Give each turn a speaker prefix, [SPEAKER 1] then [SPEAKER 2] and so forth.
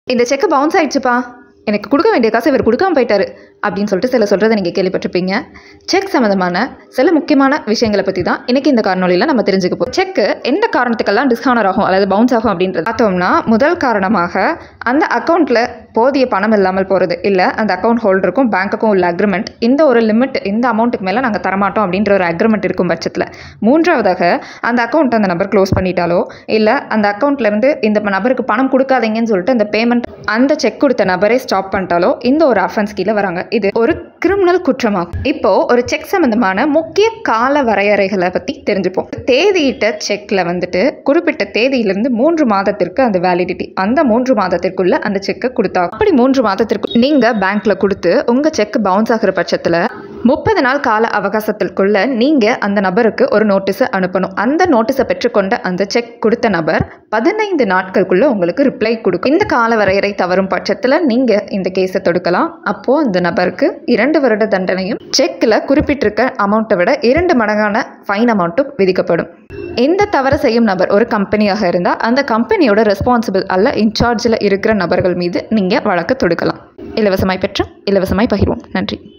[SPEAKER 1] இந்த செக்கு பவுன்ஸ் ஆயிடுச்சுப்பா எனக்கு கொடுக்க வேண்டிய காசை இவர் கொடுக்காம போயிட்டாரு அப்படின்னு சொல்லிட்டு சில சொல்கிறத நீங்கள் கேள்விப்பட்டிருப்பீங்க செக் சம்மந்தமான சில முக்கியமான விஷயங்களை பற்றி தான் இன்றைக்கி இந்த காணொலியில் நம்ம தெரிஞ்சுக்க போகிறோம் செக்கு எந்த காரணத்துக்கெல்லாம் டிஸ்கவுண்ட் ஆகும் அல்லது பவுன்ஸ் ஆகும் அப்படின்றது பார்த்தோம்னா முதல் காரணமாக அந்த அக்கௌண்ட்டில் போதிய பணம் இல்லாமல் போகிறது இல்லை அந்த அக்கௌண்ட் ஹோல்டருக்கும் பேங்க்குக்கும் உள்ள அக்ரிமெண்ட் இந்த ஒரு லிமிட் இந்த அமௌண்ட்டுக்கு மேலே நாங்கள் தரமாட்டோம் அப்படின்ற ஒரு அக்ரிமெண்ட் இருக்கும் பட்சத்தில் மூன்றாவதாக அந்த அக்கௌண்ட் அந்த நபர் க்ளோஸ் பண்ணிட்டாலோ இல்லை அந்த அக்கௌண்ட்லேருந்து இந்த நபருக்கு பணம் கொடுக்காதீங்கன்னு சொல்லிட்டு அந்த பேமெண்ட் அந்த செக் கொடுத்த நபரே ஸ்டாப் பண்ணிட்டாலோ இந்த ஒரு அஃபென்ஸ் கீழே வராங்க இது ஒரு கிரிமினல் குற்றமாகும் இப்போ ஒரு செக் சம்பந்தமான முக்கிய கால வரையறைகளை பற்றி தெரிஞ்சுப்போம் தேதியிட்ட செக்கில் வந்துட்டு குறிப்பிட்ட தேதியிலிருந்து மூன்று மாதத்திற்கு அந்த வேலிடிட்டி அந்த மூன்று மாதத்திற்குள்ள அந்த செக்கை கொடுத்தா அப்படி மூன்று மாதத்திற்கு நீங்கள் பேங்க்ல கொடுத்து உங்கள் செக் பவுன்ஸ் ஆகிற பட்சத்தில் முப்பது நாள் கால அவகாசத்திற்குள்ள நீங்கள் அந்த நபருக்கு ஒரு நோட்டீஸை அனுப்பணும் அந்த நோட்டீஸை பெற்றுக்கொண்ட அந்த செக் கொடுத்த நபர் பதினைந்து நாட்களுக்குள்ள உங்களுக்கு ரிப்ளை கொடுக்கும் இந்த கால வரையறை தவறும் பட்சத்தில் நீங்கள் இந்த கேஸை தொடுக்கலாம் அப்போது அந்த நபருக்கு இரண்டு வருட தண்டனையும் செக்கில் குறிப்பிட்டிருக்க அமௌண்ட்டை விட இரண்டு மடங்கான ஃபைன் அமௌண்ட்டும் விதிக்கப்படும் எந்த தவறு செய்யும் நபர் ஒரு கம்பெனியாக இருந்தால் அந்த கம்பெனியோட ரெஸ்பான்சிபிள் அல்ல இன்சார்ஜில் இருக்கிற நபர்கள் மீது நீங்கள் வழக்கு தொடுக்கலாம் இலவசமாய் பெற்று இலவசமாய் பகிர்வோம் நன்றி